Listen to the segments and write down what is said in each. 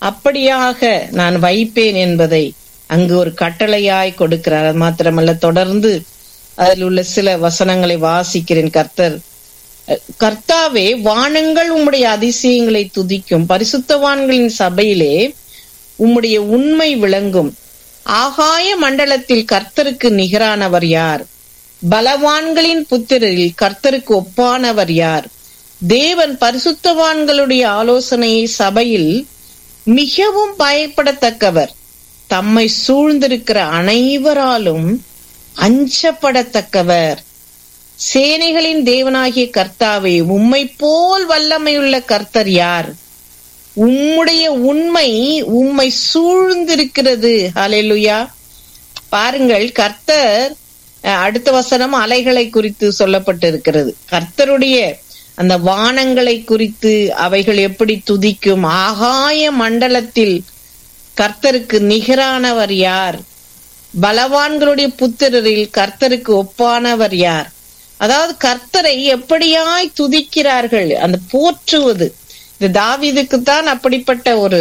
அப்படியாக நான் வைப்பேன் என்பதை அங்கு ஒரு கட்டளையாய் கொடுக்கிறார் அது மாத்திரமல்ல தொடர்ந்து அதில் உள்ள சில வசனங்களை வாசிக்கிறேன் கர்த்தர் கர்த்தாவே வானங்கள் உம்முடைய அதிசயங்களை துதிக்கும் பரிசுத்தவான்களின் சபையிலே உம்முடைய உண்மை விளங்கும் ஆகாய மண்டலத்தில் கர்த்தருக்கு நிகரானவர் யார் பலவான்களின் புத்திரரில் கர்த்தருக்கு ஒப்பானவர் யார் தேவன் பரிசுத்தவான்களுடைய ஆலோசனையை சபையில் மிகவும் பயப்படத்தக்கவர் தம்மை சூழ்ந்திருக்கிற அனைவராலும் அஞ்சப்படத்தக்கவர் சேனைகளின் தேவனாகிய கர்த்தாவே உம்மை போல் வல்லமையுள்ள கர்த்தர் யார் உம்முடைய உண்மை உம்மை சூழ்ந்திருக்கிறது அலைலுயா பாருங்கள் கர்த்தர் அடுத்த வசனம் அலைகளை குறித்து சொல்லப்பட்டிருக்கிறது கர்த்தருடைய அந்த வானங்களை குறித்து அவைகள் எப்படி துதிக்கும் ஆகாய மண்டலத்தில் கர்த்தருக்கு நிகரானவர் யார் பலவான்களுடைய புத்திரரில் கர்த்தருக்கு ஒப்பானவர் யார் அதாவது கர்த்தரை எப்படியாய் துதிக்கிறார்கள் அந்த போற்றுவது இது தாவிதுக்குத்தான் அப்படிப்பட்ட ஒரு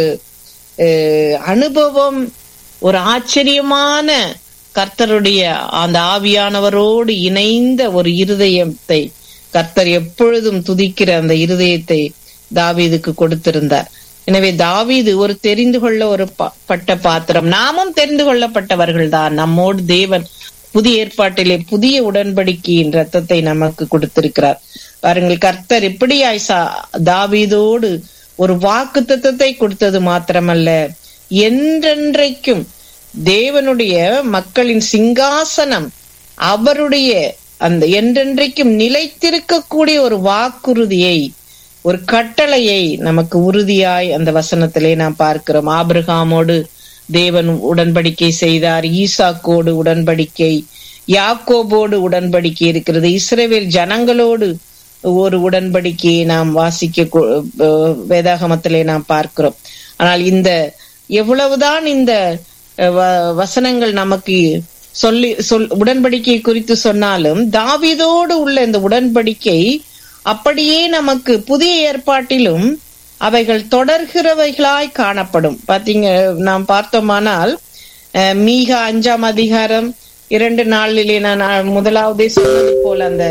அனுபவம் ஒரு ஆச்சரியமான கர்த்தருடைய அந்த ஆவியானவரோடு இணைந்த ஒரு இருதயத்தை கர்த்தர் எப்பொழுதும் துதிக்கிற அந்த இருதயத்தை தாவீதுக்கு கொடுத்திருந்தார் எனவே தாவீது ஒரு தெரிந்து கொள்ள ஒரு பட்ட பாத்திரம் நாமும் தெரிந்து கொள்ளப்பட்டவர்கள் தான் நம்மோடு தேவன் புதிய ஏற்பாட்டிலே புதிய உடன்படிக்கையின் ரத்தத்தை நமக்கு கொடுத்திருக்கிறார் பாருங்கள் கர்த்தர் எப்படியாய் தாவீதோடு ஒரு வாக்கு தத்துவத்தை கொடுத்தது மாத்திரமல்ல என்றென்றைக்கும் தேவனுடைய மக்களின் சிங்காசனம் அவருடைய அந்த என்றென்றைக்கும் நிலைத்திருக்கக்கூடிய ஒரு வாக்குறுதியை ஒரு கட்டளையை நமக்கு உறுதியாய் அந்த வசனத்திலே நாம் பார்க்கிறோம் ஆபிரகாமோடு தேவன் உடன்படிக்கை செய்தார் ஈசாக்கோடு உடன்படிக்கை யாக்கோபோடு உடன்படிக்கை இருக்கிறது இஸ்ரேவேல் ஜனங்களோடு ஒரு உடன்படிக்கையை நாம் வாசிக்க வேதாகமத்திலே நாம் பார்க்கிறோம் ஆனால் இந்த எவ்வளவுதான் இந்த வசனங்கள் நமக்கு சொல்லி சொல் உடன்படிக்கை குறித்து சொன்னாலும் தாவிதோடு உள்ள இந்த உடன்படிக்கை அப்படியே நமக்கு புதிய ஏற்பாட்டிலும் அவைகள் தொடர்கிறவைகளாய் காணப்படும் பாத்தீங்க நாம் பார்த்தோமானால் மீக அஞ்சாம் அதிகாரம் இரண்டு நாளிலே நான் முதலாவதே சொன்னது போல அந்த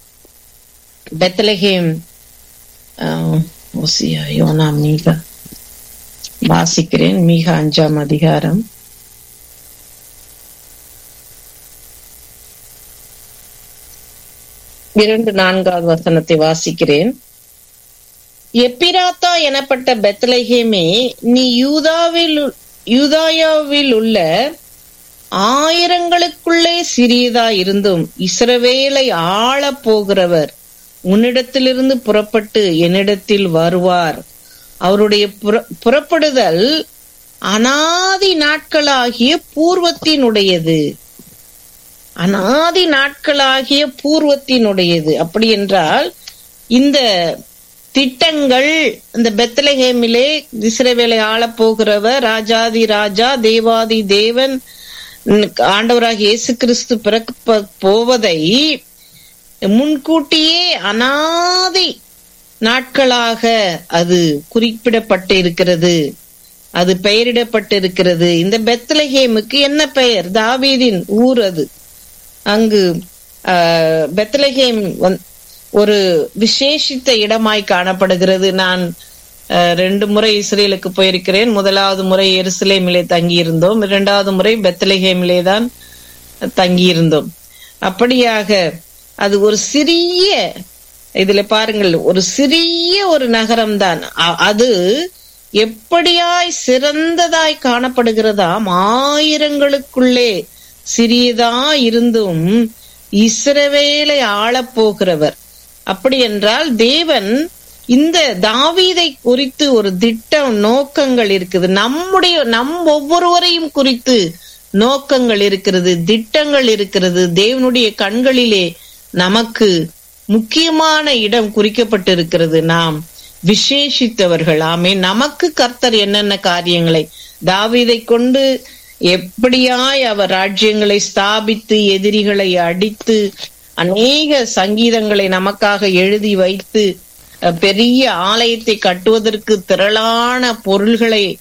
பெத்தலகேம் ஓசியா யோனா மீக வாசிக்கிறேன் மீக அஞ்சாம் அதிகாரம் இரண்டு நான்காவது வசனத்தை வாசிக்கிறேன் எப்பிராத்தா எனப்பட்ட பெத்லஹேமே நீ யூதாவில் யூதாயாவில் உள்ள ஆயிரங்களுக்குள்ளே சிறியதா இருந்தும் இஸ்ரவேலை ஆள போகிறவர் உன்னிடத்திலிருந்து புறப்பட்டு என்னிடத்தில் வருவார் அவருடைய புறப்படுதல் அனாதி நாட்களாகிய பூர்வத்தினுடையது அனாதி நாட்களாகிய பூர்வத்தினுடையது அப்படி என்றால் இந்த திட்டங்கள் இந்த பெத்தலஹேமிலே இஸ்ரவேலை ஆளப் போகிறவர் ராஜாதி ராஜா தேவாதி தேவன் ஆண்டவராக இயேசு கிறிஸ்து பிறக்க போவதை முன்கூட்டியே அனாதி நாட்களாக அது குறிப்பிடப்பட்டு இருக்கிறது அது பெயரிடப்பட்டு இருக்கிறது இந்த பெத்லஹேமுக்கு என்ன பெயர் தாவீதின் ஊர் அது அங்கு பெத்லஹேம் ஒரு விசேஷித்த இடமாய் காணப்படுகிறது நான் ரெண்டு முறை இஸ்ரேலுக்கு போயிருக்கிறேன் முதலாவது முறை எருசலேமிலே தங்கியிருந்தோம் இரண்டாவது முறை பெத்லஹேமிலே தான் தங்கியிருந்தோம் அப்படியாக அது ஒரு சிறிய இதுல பாருங்கள் ஒரு சிறிய ஒரு நகரம் தான் அது எப்படியாய் சிறந்ததாய் காணப்படுகிறதாம் ஆயிரங்களுக்குள்ளே சிறியதா இருந்தும் இஸ்ரவேலை ஆளப்போகிறவர் அப்படி என்றால் தேவன் இந்த தாவீதை குறித்து ஒரு திட்டம் நோக்கங்கள் இருக்குது நம்முடைய நம் ஒவ்வொருவரையும் குறித்து நோக்கங்கள் இருக்கிறது திட்டங்கள் இருக்கிறது தேவனுடைய கண்களிலே நமக்கு முக்கியமான இடம் குறிக்கப்பட்டிருக்கிறது நாம் விசேஷித்தவர்கள் ஆமே நமக்கு கர்த்தர் என்னென்ன காரியங்களை தாவீதை கொண்டு எப்படியாய் அவர் ராஜ்யங்களை ஸ்தாபித்து எதிரிகளை அடித்து அநேக சங்கீதங்களை நமக்காக எழுதி வைத்து பெரிய ஆலயத்தை கட்டுவதற்கு திரளான பொருள்களை